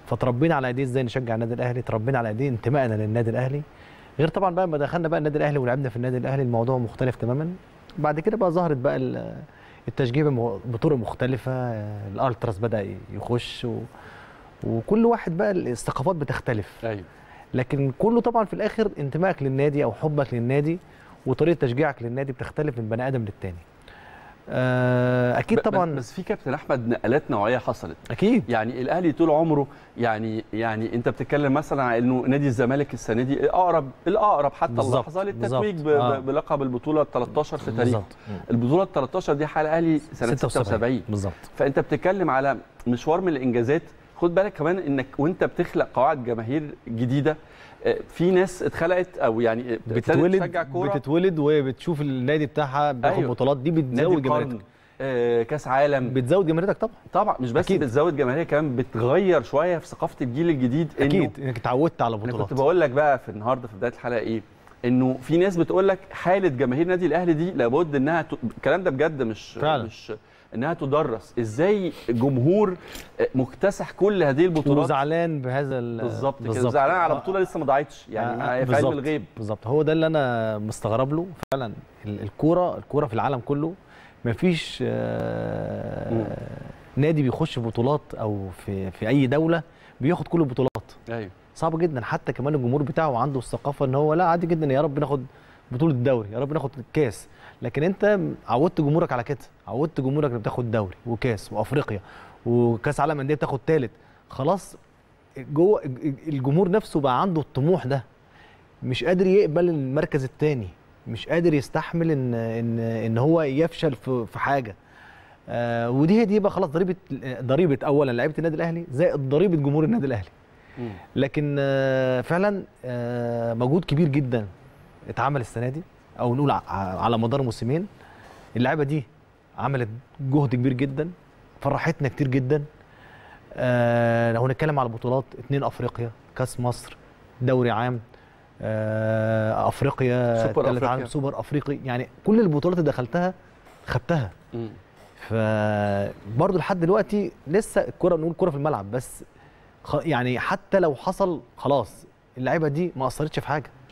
فتربينا على ايديه ازاي نشجع النادي الاهلي تربينا على ايديه انتمائنا للنادي الاهلي غير طبعا بقى لما دخلنا بقى النادي الاهلي ولعبنا في النادي الاهلي الموضوع مختلف تماما بعد كده بقى ظهرت بقى ال- التشجيع بم- بطرق مختلفه الالتراس بدا يخش و... وكل واحد بقى الثقافات بتختلف ايوه لكن كله طبعا في الاخر انتمائك للنادي او حبك للنادي وطريقه تشجيعك للنادي بتختلف من بني ادم للتاني آه، اكيد ب- طبعا بس في كابتن احمد نقلات نوعيه حصلت اكيد يعني الاهلي طول عمره يعني يعني انت بتتكلم مثلا عن انه نادي الزمالك السنه دي اقرب الاقرب حتى بالظبط، اللحظه للتتويج ب- بالظبط. آه. ب- بلقب البطوله ال 13 في تاريخه بالظبط البطوله ال 13 دي حال الاهلي سنه 76 بالظبط فانت بتتكلم على مشوار من الانجازات خد بالك كمان انك وانت بتخلق قواعد جماهير جديده آه، في ناس اتخلقت او يعني ابتدت بتتولد تشجع كوره بتتولد وبتشوف النادي بتاعها بياخد أيوة. بطولات دي نادي بتزود القرن جماهيرتك آه، كاس عالم بتزود جماهيرتك طبعا طبعا مش بس أكيد. بتزود جماهيريه كمان بتغير شويه في ثقافه الجيل الجديد انه اكيد انك اتعودت على انا بطولات كنت بقول لك بقى في النهارده في بدايه الحلقه ايه انه في ناس بتقول لك حاله جماهير نادي الاهلي دي لابد انها ت... الكلام ده بجد مش فعلا. مش انها تدرس ازاي جمهور مكتسح كل هذه البطولات وزعلان بهذا ال- بالظبط كده زعلان على بطوله لسه ما ضاعتش يعني آه، ما هي في بالظبط. علم الغيب بالظبط هو ده اللي انا مستغرب له فعلا ال- الكوره الكوره في العالم كله مفيش آه نادي بيخش بطولات او في في اي دوله بياخد كل البطولات ايوه صعب جدا حتى كمان الجمهور بتاعه عنده الثقافه ان هو لا عادي جدا يا رب ناخد بطوله الدوري يا رب ناخد الكاس لكن انت عودت جمهورك على كده عودت جمهورك انك بتاخد دوري وكاس وافريقيا وكاس عالم انديه بتاخد ثالث خلاص جوه الجمهور نفسه بقى عنده الطموح ده مش قادر يقبل المركز الثاني مش قادر يستحمل ان ان ان هو يفشل في في حاجه آه ودي هي دي بقى خلاص ضريبه ضريبه اولا لعيبه النادي الاهلي زائد ضريبه جمهور النادي الاهلي مم. لكن آه، فعلا آه، مجهود كبير جدا اتعمل السنه دي او نقول ع- على مدار موسمين اللعيبه دي عملت جهد كبير جدا فرحتنا كتير جدا آه، لو هنتكلم على البطولات اتنين افريقيا كاس مصر دوري عام آه، افريقيا سوبر تالت أفريقيا. عالم سوبر افريقي يعني كل البطولات اللي دخلتها خدتها مم. فبرضه لحد دلوقتي لسه الكره بنقول كره في الملعب بس خ- يعني حتى لو حصل خلاص اللعيبه دي ما اثرتش في حاجه